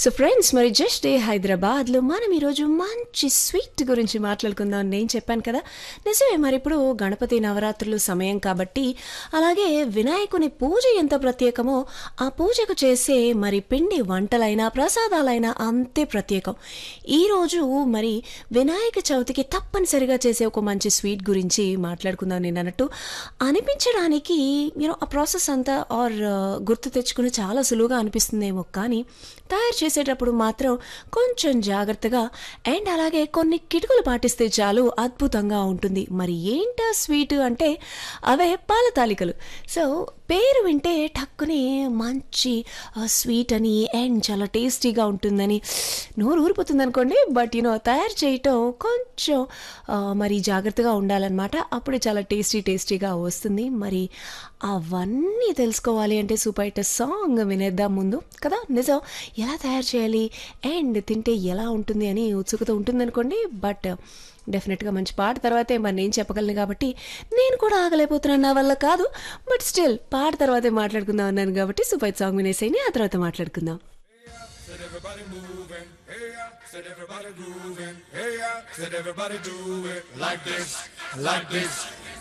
So friends మరి just day హైదరాబాద్లో మనం ఈరోజు మంచి స్వీట్ గురించి మాట్లాడుకుందాం అని నేను చెప్పాను కదా నిజమే మరి ఇప్పుడు గణపతి నవరాత్రులు సమయం కాబట్టి అలాగే వినాయకుని పూజ ఎంత ప్రత్యేకమో ఆ పూజకు చేసే మరి పిండి వంటలైనా ప్రసాదాలైనా అంతే ప్రత్యేకం ఈరోజు మరి వినాయక చవితికి తప్పనిసరిగా చేసే ఒక మంచి స్వీట్ గురించి మాట్లాడుకుందాం నేను అన్నట్టు అనిపించడానికి యూనో ఆ ప్రాసెస్ అంతా ఆర్ గుర్తు తెచ్చుకుని చాలా సులువుగా అనిపిస్తుందేమో కానీ తయారు చేసేటప్పుడు మాత్రం కొంచెం జాగ్రత్తగా అండ్ అలాగే కొన్ని కిటుకులు పాటిస్తే చాలు అద్భుతంగా ఉంటుంది మరి ఏంటా స్వీట్ అంటే అవే పాల తాలికలు సో పేరు వింటే టక్కుని మంచి స్వీట్ అని అండ్ చాలా టేస్టీగా ఉంటుందని నోరు ఊరిపోతుంది అనుకోండి బట్ యూనో తయారు చేయటం కొంచెం ఆ, మరి జాగ్రత్తగా ఉండాలన్నమాట అప్పుడు చాలా టేస్టీ టేస్టీగా వస్తుంది మరి అవన్నీ తెలుసుకోవాలి అంటే సూపర్ హిట్ సాంగ్ వినేద్దాం ముందు కదా నిజం ఎలా తయారు చేయాలి అండ్ తింటే ఎలా ఉంటుంది అని ఉత్సుకత ఉంటుందనుకోండి బట్ డెఫినెట్గా మంచి పాట తర్వాతే మరి నేను చెప్పగలను కాబట్టి నేను కూడా ఆగలేకపోతున్నాను నా వల్ల కాదు బట్ స్టిల్ పాట తర్వాతే మాట్లాడుకుందాం అన్నాను కాబట్టి సూపర్ హిట్ సాంగ్ వినేసేయండి ఆ తర్వాత మాట్లాడుకుందాం Said everybody moving, hey yeah. Said everybody grooving, hey yeah. Said everybody do it like this, like this.